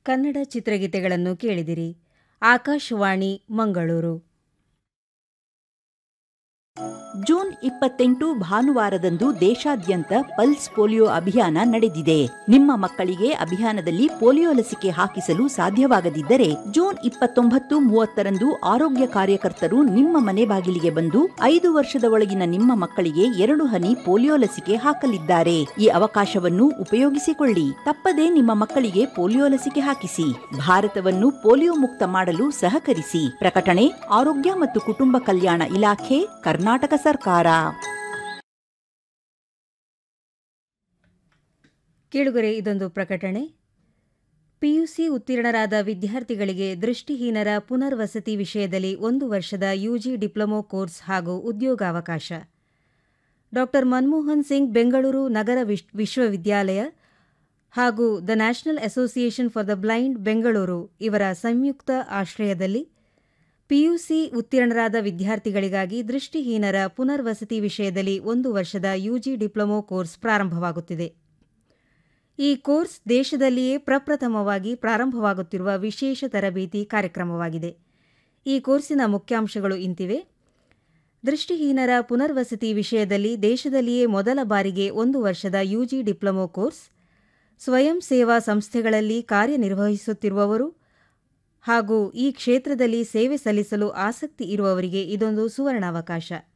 ಕನ್ನಡ ಚಿತ್ರಗೀತೆಗಳನ್ನು ಕೇಳಿದಿರಿ ಆಕಾಶವಾಣಿ ಮಂಗಳೂರು ಜೂನ್ ಇಪ್ಪತ್ತೆಂಟು ಭಾನುವಾರದಂದು ದೇಶಾದ್ಯಂತ ಪಲ್ಸ್ ಪೋಲಿಯೋ ಅಭಿಯಾನ ನಡೆದಿದೆ ನಿಮ್ಮ ಮಕ್ಕಳಿಗೆ ಅಭಿಯಾನದಲ್ಲಿ ಪೋಲಿಯೋ ಲಸಿಕೆ ಹಾಕಿಸಲು ಸಾಧ್ಯವಾಗದಿದ್ದರೆ ಜೂನ್ ಇಪ್ಪತ್ತೊಂಬತ್ತು ಮೂವತ್ತರಂದು ಆರೋಗ್ಯ ಕಾರ್ಯಕರ್ತರು ನಿಮ್ಮ ಮನೆ ಬಾಗಿಲಿಗೆ ಬಂದು ಐದು ವರ್ಷದ ಒಳಗಿನ ನಿಮ್ಮ ಮಕ್ಕಳಿಗೆ ಎರಡು ಹನಿ ಪೋಲಿಯೋ ಲಸಿಕೆ ಹಾಕಲಿದ್ದಾರೆ ಈ ಅವಕಾಶವನ್ನು ಉಪಯೋಗಿಸಿಕೊಳ್ಳಿ ತಪ್ಪದೇ ನಿಮ್ಮ ಮಕ್ಕಳಿಗೆ ಪೋಲಿಯೋ ಲಸಿಕೆ ಹಾಕಿಸಿ ಭಾರತವನ್ನು ಪೋಲಿಯೋ ಮುಕ್ತ ಮಾಡಲು ಸಹಕರಿಸಿ ಪ್ರಕಟಣೆ ಆರೋಗ್ಯ ಮತ್ತು ಕುಟುಂಬ ಕಲ್ಯಾಣ ಇಲಾಖೆ ಕರ್ನಾಟಕ ಸರ್ಕಾರ ಕೇಳುಗರೆ ಇದೊಂದು ಪ್ರಕಟಣೆ ಪಿಯುಸಿ ಉತ್ತೀರ್ಣರಾದ ವಿದ್ಯಾರ್ಥಿಗಳಿಗೆ ದೃಷ್ಟಿಹೀನರ ಪುನರ್ವಸತಿ ವಿಷಯದಲ್ಲಿ ಒಂದು ವರ್ಷದ ಯುಜಿ ಡಿಪ್ಲೊಮೊ ಕೋರ್ಸ್ ಹಾಗೂ ಉದ್ಯೋಗಾವಕಾಶ ಡಾ ಮನಮೋಹನ್ ಸಿಂಗ್ ಬೆಂಗಳೂರು ನಗರ ವಿಶ್- ವಿಶ್ವವಿದ್ಯಾಲಯ ಹಾಗೂ the national association for the blind Bengaluru ಇವರ ಸಂಯುಕ್ತ ಆಶ್ರಯದಲ್ಲಿ ಪಿಯುಸಿ ಉತ್ತೀರ್ಣರಾದ ವಿದ್ಯಾರ್ಥಿಗಳಿಗಾಗಿ ದೃಷ್ಟಿಹೀನರ ಪುನರ್ವಸತಿ ವಿಷಯದಲ್ಲಿ ಒಂದು ವರ್ಷದ ಯುಜಿ ಡಿಪ್ಲೊಮೊ ಕೋರ್ಸ್ ಪ್ರಾರಂಭವಾಗುತ್ತಿದೆ ಈ ಕೋರ್ಸ್ ದೇಶದಲ್ಲಿಯೇ ಪ್ರಪ್ರಥಮವಾಗಿ ಪ್ರಾರಂಭವಾಗುತ್ತಿರುವ ವಿಶೇಷ ತರಬೇತಿ ಕಾರ್ಯಕ್ರಮವಾಗಿದೆ ಈ ಕೋರ್ಸಿನ ಮುಖ್ಯಾಂಶಗಳು ಇಂತಿವೆ ದೃಷ್ಟಿಹೀನರ ಪುನರ್ವಸತಿ ವಿಷಯದಲ್ಲಿ ದೇಶದಲ್ಲಿಯೇ ಮೊದಲ ಬಾರಿಗೆ ಒಂದು ವರ್ಷದ ಯುಜಿ ಡಿಪ್ಲೊಮೊ ಕೋರ್ಸ್ ಸ್ವಯಂ ಸೇವಾ ಸಂಸ್ಥೆಗಳಲ್ಲಿ ಕಾರ್ಯನಿರ್ವಹಿಸುತ್ತಿರುವವರು ಹಾಗೂ ಈ ಕ್ಷೇತ್ರದಲ್ಲಿ ಸೇವೆ ಸಲ್ಲಿಸಲು ಆಸಕ್ತಿ ಇರುವವರಿಗೆ ಇದೊಂದು ಸುವರ್ಣಾವಕಾಶ